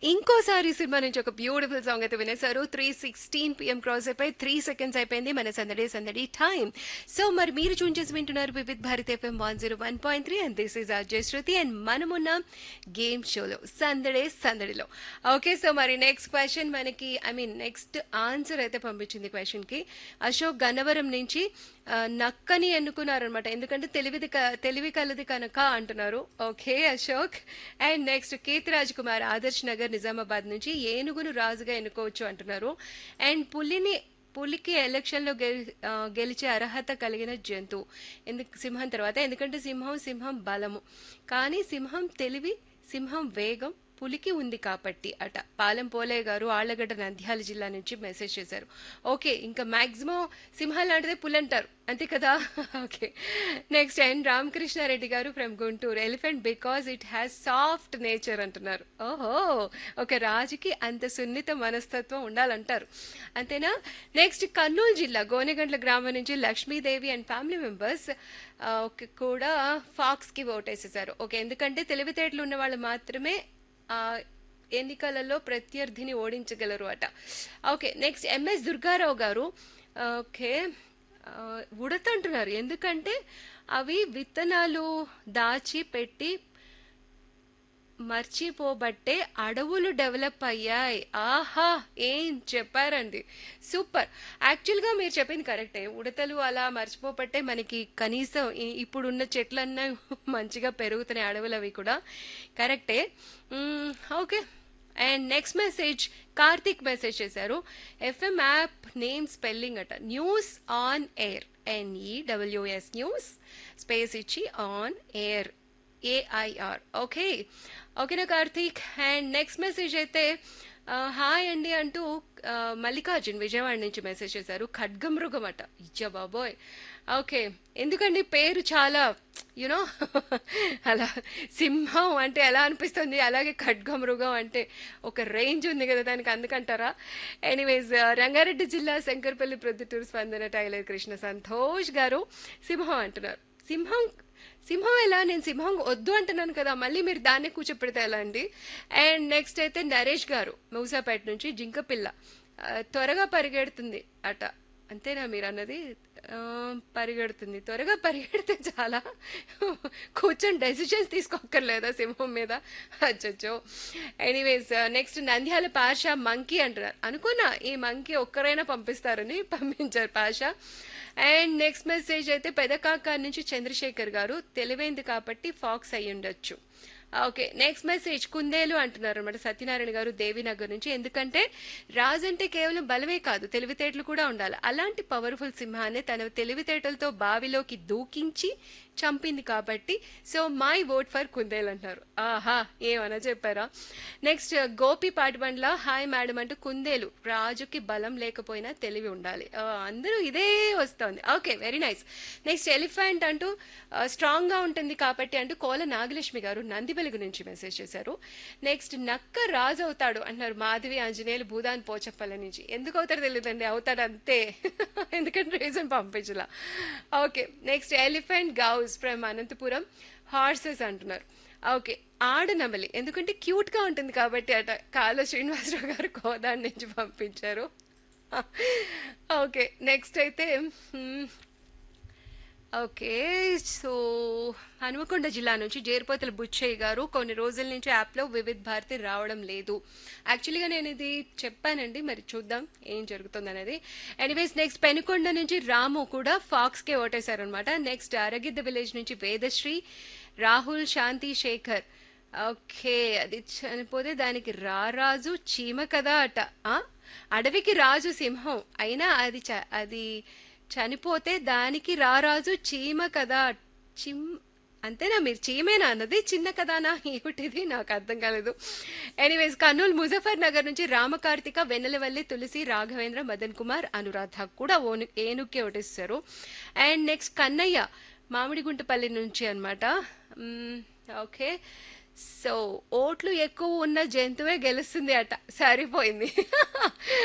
ఇంకోసారి సినిమా నుంచి ఒక బ్యూటిఫుల్ సాంగ్ అయితే వినేశారు త్రీ సిక్స్టీన్ పిఎం క్రాస్ అయిపోయి త్రీ సెకండ్స్ అయిపోయింది మన సందడి సందడి టైం సో మరి మీరు చూన్ చేసి వింటున్నారు Vividh Bharat FM one zero one point three and this is Ajay Shruti and మనమున్న గేమ్ షోలో సందడే సందడిలో ఓకే సో మరి నెక్స్ట్ క్వశ్చన్ మనకి ఐ మీన్ నెక్స్ట్ ఆన్సర్ అయితే పంపించింది క్వశ్చన్ కి అశోక్ గన్నవరం నుంచి ఆ, నక్కని ఎన్నుకున్నారనమాట ఎందుకంటే తెలివిది క- తెలివి కలది కనుక అంటున్నారు okay Ashok and next Keertiraj Kumar Adarsh Nagar Nizamabad నుంచి ఏనుగును రాజుగా ఎన్నుకోవచ్చు అంటున్నారు అండ్ పులిని పులికి ఎలక్షన్లో గెలి ఆ, గెలిచే అర్హత కలిగిన జంతువు ఎందుకు సింహం తర్వాత ఎందుకంటే సింహం సింహం బలము కానీ సింహం తెలివి సింహం వేగం పులికి ఉంది కాబట్టి అట పాలెం పోలే గారు ఆళ్లగడ్డ నంద్యాల జిల్లా నుంచి మెసేజ్ చేశారు ఓకే ఇంకా మాక్సిమం సింహం లాంటిదే పులి అంటారు అంతే కదా ఓకే నెక్స్ట్ అండ్ రామకృష్ణారెడ్డి గారు from Guntur elephant because it has soft nature అంటున్నారు ఓహో ఒక రాజుకి అంత సున్నిత మనస్తత్వం ఉండాలంటారు అంతేనా నెక్స్ట్ కర్నూలు జిల్లా గోనెగండ్ల గ్రామం నుంచి లక్ష్మీదేవి అండ్ ఫ్యామిలీ మెంబర్స్ కూడా ఫాక్స్కి ఓటేసేసారు ఓకే ఎందుకంటే తెలివితేటలు ఉన్న వాళ్ళు మాత్రమే ఆ, ఎన్నికలలో ప్రత్యర్థిని ఓడించగలరు అట ఓకే నెక్స్ట్ ఎంఎస్ దుర్గారావు గారు ఓకే ఆ, ఉడత అంటున్నారు ఎందుకంటే అవి విత్తనాలు దాచి పెట్టి మర్చిపోబట్టే అడవులు డెవలప్ అయ్యాయి ఆహా ఏం చెప్పారండి సూపర్ యాక్చువల్గా మీరు చెప్పింది కరెక్టే ఉడతలు అలా మర్చిపోబట్టే మనకి కనీసం ఈ- ఇప్పుడున్న చెట్లన్నా మంచిగా పెరుగుతున్నాయి అడవులు అవి కూడా కరెక్టే hmm, okay and next message Karthik message చేశారు ఎఫ్ఎం యాప్ నేమ్ స్పెల్లింగ్ అట news on air N E W S news space ఇచ్చి ఆన్ ఎయిర్ ఏఐఆర్ ఓకే ఓకేనా కార్తీక్ అండ్ నెక్స్ట్ మెసేజ్ అయితే ఆ, హాయ్ అండి అంటూ ఆ, మల్లికార్జున్ విజయవాడ నుంచి మెసేజ్ చేశారు ఖడ్గమృగం అట ఇచ్చా బాబోయ్ ఓకే ఎందుకండి పేరు చాలా యునో అలా సింహం అంటే ఎలా అనిపిస్తుంది అలాగే ఖడ్గమృగం అంటే ఒక రేంజ్ ఉంది కదా దానికి అందుకంటారా ఎనీవేస్ రంగారెడ్డి జిల్లా శంకర్పల్లి ప్రొద్దుటూరు స్పందన టైలర్ కృష్ణ సంతోష్ గారు సింహం అంటున్నారు సింహం సింహం ఎలా నేను సింహం వద్దు అంటున్నాను కదా మళ్ళీ మీరు దాన్నే కూర్చోపెడితే ఎలా అండి అండ్ నెక్స్ట్ అయితే నరేష్ గారు మూసాపేట నుంచి జింకపిల్ల ఆ, త్వరగా పరిగెడుతుంది అట అంతేనా మీరు అన్నది ఆ, పరిగెడుతుంది త్వరగా పరిగెడితే చాలా కూర్చొని డెసిషన్స్ తీసుకోక్కర్లేదా సింహం మీద అచ్చచ్చో anyways next Nandyal Pasha monkey అంటున్నారు అనుకున్నా ఈ మంకీ ఒక్కరైనా పంపిస్తారని పంపించారు పాషా అండ్ నెక్స్ట్ మెసేజ్ అయితే పెదకాక నుంచి చంద్రశేఖర్ గారు తెలివైంది కాబట్టి ఫాక్స్ అయి ఉండొచ్చు ఓకే నెక్స్ట్ మెసేజ్ కుందేలు అంటున్నారు అనమాట సత్యనారాయణ గారు దేవినగర్ నుంచి ఎందుకంటే రాజు అంటే కేవలం బలమే కాదు తెలివితేటలు కూడా ఉండాలి అలాంటి పవర్ఫుల్ సింహాన్ని తన తెలివితేటలతో బావిలోకి దూకించి చంపింది కాబట్టి సో మై ఓట్ ఫర్ కుందేలు అంటారు ఆహా ఏమన్నా చెప్పారా next Gopi Patibandla hi madam అంటూ కుందేలు రాజుకి బలం లేకపోయినా తెలివి ఉండాలి ఆ, అందరూ ఇదే వస్తుంది okay very nice next elephant అంటూ స్ట్రాంగ్ గా ఉంటుంది కాబట్టి అంటూ కోల నాగలక్ష్మి గారు నందిబెలుగు నుంచి మెసేజ్ చేశారు నెక్స్ట్ నక్క రాజు అవుతాడు అంటున్నారు మాధవి ఆంజనేయులు భూదాన్ పోచప్పల నుంచి ఎందుకు అవుతాడు తెలియదండి అవుతాడు అంతే ఎందుకంటే రీజన్ పంపించలా okay next elephant Ghouse from Anantapuram horses అంటున్నారు ఓకే ఆడనమలి ఎందుకంటే క్యూట్ గా ఉంటుంది కాబట్టి అట కాలో శ్రీనివాసరావు గారు కోదాడి నుంచి పంపించారు ఓకే నెక్స్ట్ అయితే హ్మ్, ఓకే సో హనుమకొండ జిల్లా నుంచి జేరుపోతల బుచ్చయ్య గారు కొన్ని రోజుల నుంచి యాప్లో వివిధ్ భారతి రావడం లేదు యాక్చువల్గా నేను ఇది చెప్పానండి మరి చూద్దాం ఏం జరుగుతుంది అనేది ఎనీవేస్ నెక్స్ట్ పెనుకొండ నుంచి రాము కూడా ఫాక్స్కే ఓటేశారనమాట నెక్స్ట్ అరగిద్ద విలేజ్ నుంచి వేదశ్రీ రాహుల్ శాంతి శేఖర్ ఓకే అది చనిపోతే దానికి రారాజు చీమ కదా అట ఆ? అడవికి రాజు సింహం అయినా అది చ- అది చనిపోతే దానికి రారాజు చీమ కదా చిమ్ అంతేనా మీరు చీమేనా అన్నది చిన్న కదానా ఏమిటిది నాకు అర్థం కాలేదు ఎనీవేస్ కర్నూలు ముజఫర్ నగర్ నుంచి రామకార్తిక వెన్నెలవల్లి తులసి రాఘవేంద్ర మదన్ కుమార్ అనురాధ కూడా ఓను ఏనుక్కి ఓటిస్తారు అండ్ నెక్స్ట్ కన్నయ్య మామిడిగుంటపల్లి నుంచి అనమాట ఓకే సో ఓట్లు ఎక్కువ ఉన్న జంతువే గెలుస్తుంది అట సరిపోయింది